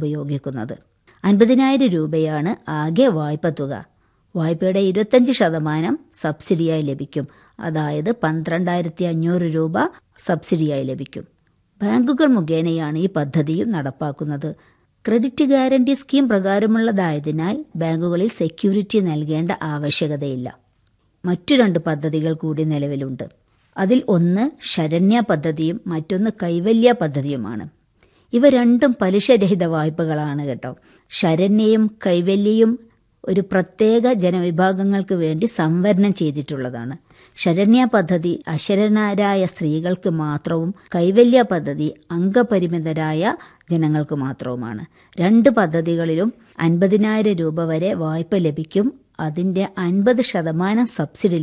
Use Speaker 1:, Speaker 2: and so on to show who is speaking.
Speaker 1: ഉപയോഗിക്കുന്നത് അൻപതിനായിരം രൂപയാണ് ആകെ വായ്പ തുക വായ്പയുടെ ഇരുപത്തഞ്ച് ശതമാനം സബ്സിഡിയായി ലഭിക്കും അതായത് പന്ത്രണ്ടായിരത്തി അഞ്ഞൂറ് രൂപ സബ്സിഡിയായി ലഭിക്കും ബാങ്കുകൾ മുഖേനയാണ് ഈ പദ്ധതിയും നടപ്പാക്കുന്നത് ക്രെഡിറ്റ് ഗ്യാരണ്ടി സ്കീം പ്രകാരമുള്ളതായതിനാൽ ബാങ്കുകളിൽ സെക്യൂരിറ്റി നൽകേണ്ട ആവശ്യകതയില്ല മറ്റു രണ്ട് പദ്ധതികൾ കൂടി നിലവിലുണ്ട് അതിൽ ഒന്ന് ശരണ്യ പദ്ധതിയും മറ്റൊന്ന് കൈവല്യ പദ്ധതിയുമാണ് ഇവ രണ്ടും പലിശരഹിത വായ്പകളാണ് കേട്ടോ ശരണ്യയും കൈവല്യയും ഒരു പ്രത്യേക ജനവിഭാഗങ്ങൾക്ക് വേണ്ടി സംവരണം ചെയ്തിട്ടുള്ളതാണ് ശരണ്യ പദ്ധതി അശരണരായ സ്ത്രീകൾക്ക് മാത്രവും കൈവല്യ പദ്ധതി അംഗപരിമിതരായ ജനങ്ങൾക്ക് മാത്രവുമാണ് രണ്ട് പദ്ധതികളിലും അൻപതിനായിരം രൂപ വരെ വായ്പ ലഭിക്കും അതിൻ്റെ അൻപത് ശതമാനം സബ്സിഡി